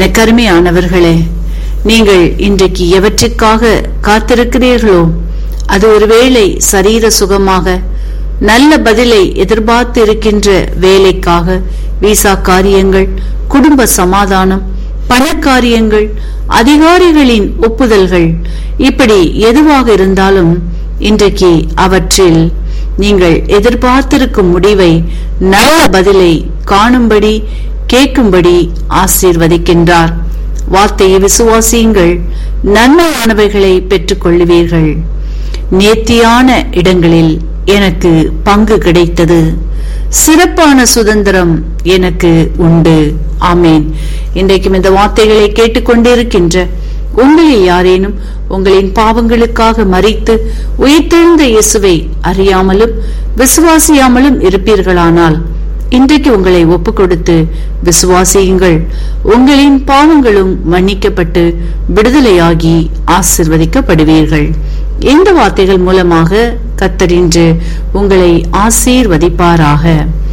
எனக்கு அருமையானவர்களே நீங்கள் இன்றைக்கு எவற்றுக்காக காத்திருக்கிறீர்களோ அது ஒருவேளை சரீர சுகமாக நல்ல பதிலை எதிர்பார்த்து இருக்கின்ற வேலைக்காக விசா காரியங்கள் குடும்ப சமாதானம் பணக்காரியங்கள் அதிகாரிகளின் ஒப்புதல்கள் இப்படி எதுவாக இருந்தாலும் இன்றைக்கு அவற்றில் நீங்கள் எதிர்பார்த்திருக்கும் முடிவை நல்ல பதிலை காணும்படி கேட்கும்படி ஆசீர்வதிக்கின்றார் வார்த்தையை விசுவாசியுங்கள் நன்மையானவைகளை பெற்றுக் கொள்ளுவீர்கள் நேர்த்தியான இடங்களில் எனக்கு பங்கு கிடைத்தது சிறப்பான சுதந்திரம் எனக்கு உண்டு ஆமேன் இன்றைக்கும் இந்த வார்த்தைகளை கேட்டுக்கொண்டிருக்கின்ற உங்களில் யாரேனும் உங்களின் பாவங்களுக்காக மறித்து உயிர்த்தெழுந்த இயேசுவை அறியாமலும் விசுவாசியாமலும் இருப்பீர்களானால் இன்றைக்கு உங்களை ஒப்புக் கொடுத்து விசுவாசியுங்கள் உங்களின் பாவங்களும் மன்னிக்கப்பட்டு விடுதலையாகி ஆசிர்வதிக்கப்படுவீர்கள் இந்த வார்த்தைகள் மூலமாக கத்தரின்று உங்களை ஆசீர்வதிப்பாராக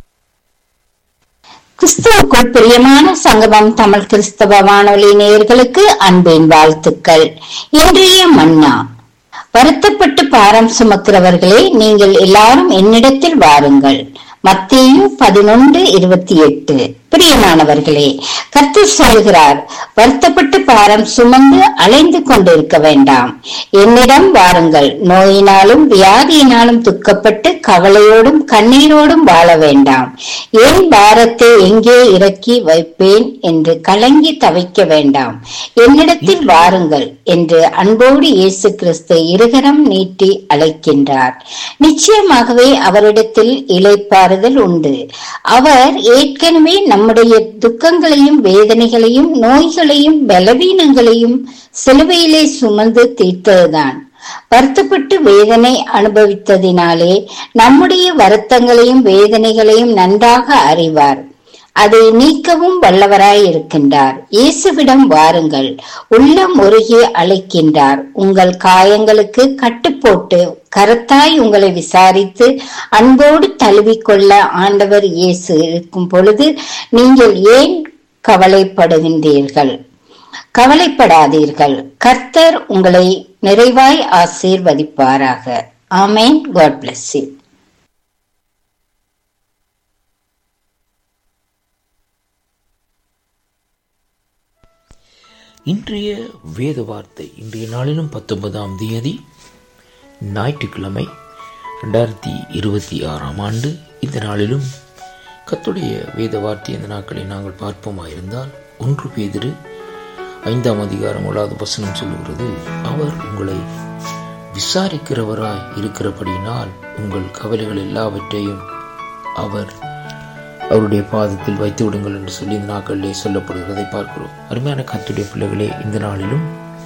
கிறிஸ்துவுக்குள் பிரியமான சங்கமம் தமிழ் கிறிஸ்தவ வானொலி நேயர்களுக்கு அன்பின் வாழ்த்துக்கள் இன்றைய மன்னா வருத்தப்பட்டு பாரம் சுமக்கிறவர்களே நீங்கள் எல்லாரும் என்னிடத்தில் வாருங்கள் மத்தேயு பதினொன்று இருபத்தி எட்டு பிரியமானவர்களே கர்த்தர் சொல்கிறார் வருத்தப்பட்டு பாரம் சுமந்து அலைந்து கொண்டிருக்க வேண்டாம் என்னிடம் வாருங்கள் நோயினாலும் வியாதியினாலும் துக்கப்பட்டு கவலையோடும் கண்ணீரோடும் வாழ வேண்டாம் ஏன் பாரத்தை எங்கே இறக்கி வைப்பேன் என்று கலங்கி தவிக்க வேண்டாம் என்னிடத்தில் வாருங்கள் என்று அன்போடு இயேசு கிறிஸ்து இருகரம் நீட்டி அழைக்கின்றார் நிச்சயமாகவே அவரிடத்தில் இலைப்பாறுதல் உண்டு அவர் ஏற்கனவே நம்முடைய துக்கங்களையும் வேதனைகளையும் நோய்களையும் பலவீனங்களையும் சிலுவையிலே சுமந்து தீர்த்ததுதான் வருத்தப்பட்டு வேதனை அனுபவித்ததினாலே நம்முடைய வருத்தங்களையும் வேதனைகளையும் நன்றாக அறிவார் அதை நீக்கவும் வல்லவராய் இருக்கின்றார் இயேசுவிடம் வாருங்கள் உள்ளம் உருகி அழைக்கின்றார் உங்கள் காயங்களுக்கு கட்டுப்போட்டு கருத்தாய் உங்களை விசாரித்து அன்போடு தழுவிக்கொள்ள ஆண்டவர் இயேசு இருக்கும் பொழுது நீங்கள் ஏன் கவலைப்படுகின்றீர்கள் கவலைப்படாதீர்கள் கர்த்தர் உங்களை நிறைவாய் ஆசீர்வதிப்பாராக ஆமேன் காட் பிளஸ் யூ இன்றைய வேத வார்த்தை இன்றைய நாளிலும் பத்தொன்பதாம் தேதி ஞாயிற்றுக்கிழமை ரெண்டாயிரத்தி இருபத்தி ஆறாம் ஆண்டு இந்த நாளிலும் கத்துடைய வேத வார்த்தை இந்த நாட்களை நாங்கள் பார்ப்போமாயிருந்தால் ஒன்று பேதிரு ஐந்தாம் அதிகாரம் முதலாவது வசனம் சொல்லுகிறது அவர் உங்களை விசாரிக்கிறவராய் இருக்கிறபடியினால் உங்கள் கவலைகள் எல்லாவற்றையும் அவர் அவருடைய பாதத்தில் வைத்து விடுங்கள் என்று சொல்லி இந்த நாட்களிலே சொல்லப்படுகிறதை பார்க்கிறோம் அருமையான கத்துடைய பிள்ளைகளே இந்த நாளிலும்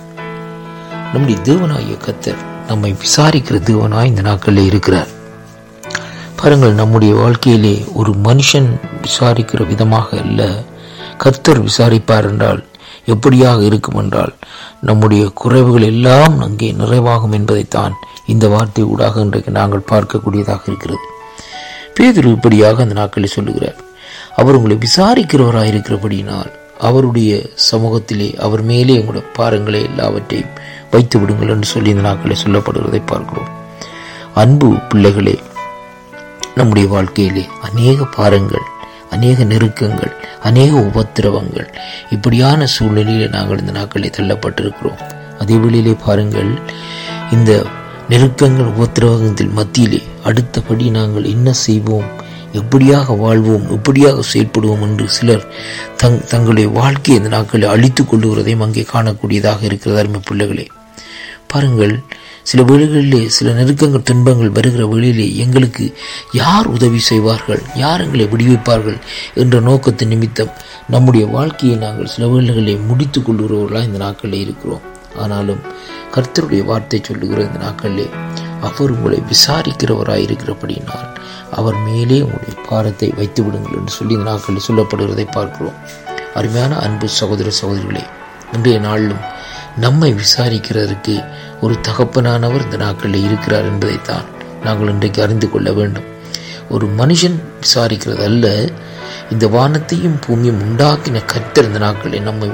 நம்முடைய தேவனாகிய கத்தர் நம்மை விசாரிக்கிற தேவனாய் இந்த நாட்களில் இருக்கிறார் பாருங்கள் நம்முடைய வாழ்க்கையிலே ஒரு மனுஷன் விசாரிக்கிற விதமாக அல்ல கர்த்தர் விசாரிப்பார் என்றால் எப்படியாக இருக்கும் என்றால் நம்முடைய குறைவுகள் எல்லாம் அங்கே நிறைவாகும் என்பதைத்தான் இந்த வார்த்தை ஊடாக இன்றைக்கு நாங்கள் பார்க்கக்கூடியதாக இருக்கிறது பேதுரு இப்படியாக அந்த நாட்களில் சொல்லுகிறார் அவர் உங்களை விசாரிக்கிறவராக இருக்கிறபடியினால் அவருடைய சமூகத்திலே அவர் மேலே உங்களுடைய பாரங்களை எல்லாவற்றையும் வைத்து விடுங்கள் என்று சொல்லி இந்த நாட்களில் சொல்லப்படுவதை பார்க்கிறோம் அன்பு பிள்ளைகளே நம்முடைய வாழ்க்கையிலே அநேக பாரங்கள் அநேக நெருக்கங்கள் அநேக உபத்திரவங்கள் இப்படியான சூழ்நிலையிலே நாங்கள் இந்த நாட்களில் தள்ளப்பட்டிருக்கிறோம் அதே வேளையிலே பாருங்கள் இந்த நெருக்கங்கள் உபத்திரவகத்தில் மத்தியிலே அடுத்தபடி நாங்கள் என்ன செய்வோம் எப்படியாக வாழ்வோம் எப்படியாக செயல்படுவோம் என்று சிலர் தங் தங்களுடைய வாழ்க்கையை இந்த நாட்களில் அழித்துக் கொள்ளுகிறதையும் அங்கே காணக்கூடியதாக இருக்கிறது அருமை பிள்ளைகளே பாருங்கள் சில வேளைகளிலே சில நெருக்கங்கள் துன்பங்கள் வருகிற வேளையிலே எங்களுக்கு யார் உதவி செய்வார்கள் யார் எங்களை விடுவிப்பார்கள் என்ற நோக்கத்தின் நிமித்தம் நம்முடைய வாழ்க்கையை நாங்கள் சில வேளைகளிலே முடித்துக் கொள்கிறவர்களாக இந்த நாட்களில் இருக்கிறோம் ஆனாலும் கர்த்தருடைய வார்த்தை சொல்லுகிற இந்த நாட்களிலே அவர் உங்களை விசாரிக்கிறவராய் இருக்கிறபடினால் அவர் மேலே உங்களுடைய பாரத்தை வைத்து விடுங்கள் என்று சொல்லி இந்த நாட்களில் சொல்லப்படுகிறதை பார்க்கிறோம் அருமையான அன்பு சகோதர சகோதரிகளே இன்றைய நாளிலும் நம்மை விசாரிக்கிறதற்கு ஒரு தகப்பனானவர் இந்த நாட்களில் இருக்கிறார் என்பதைத்தான் நாங்கள் இன்றைக்கு அறிந்து கொள்ள வேண்டும் ஒரு மனுஷன் விசாரிக்கிறது அல்ல இந்த வானத்தையும் பூமியும் உண்டாக்கின கர்த்தர் இந்த நாட்களில் நம்மை